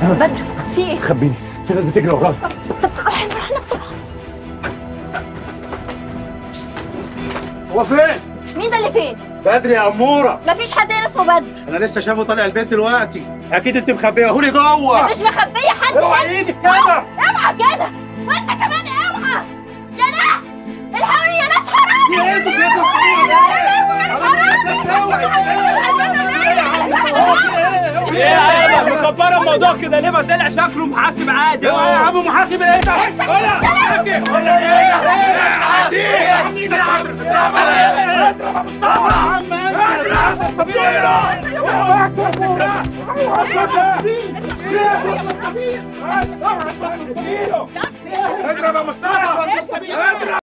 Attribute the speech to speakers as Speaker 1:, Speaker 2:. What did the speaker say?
Speaker 1: بدر في ايه؟
Speaker 2: خبيني في ناس بتجري ورايا
Speaker 1: طب روح روح لنا بسرعه
Speaker 2: هو فين؟
Speaker 1: مين ده اللي فين؟
Speaker 2: بدري يا اموره
Speaker 1: مفيش حد هنا اسمه بدر
Speaker 2: انا لسه شافه طالع البيت دلوقتي اكيد انت مخبيه هوني جوه
Speaker 1: مش مخبيه حد هنا
Speaker 2: اوعى ايدك كده
Speaker 1: اوعى كده وانت كمان اوعى يا ناس الحقوني يا ناس حرام
Speaker 2: يا ايه انتوا
Speaker 3: ايه يا ابا مكبره الموضوع كده ليه ما طلع شكله محاسب عادي
Speaker 2: يا عم محاسب ايه ده؟ ولا ولا ايه؟ عادي اضرب يا مصطفى اضرب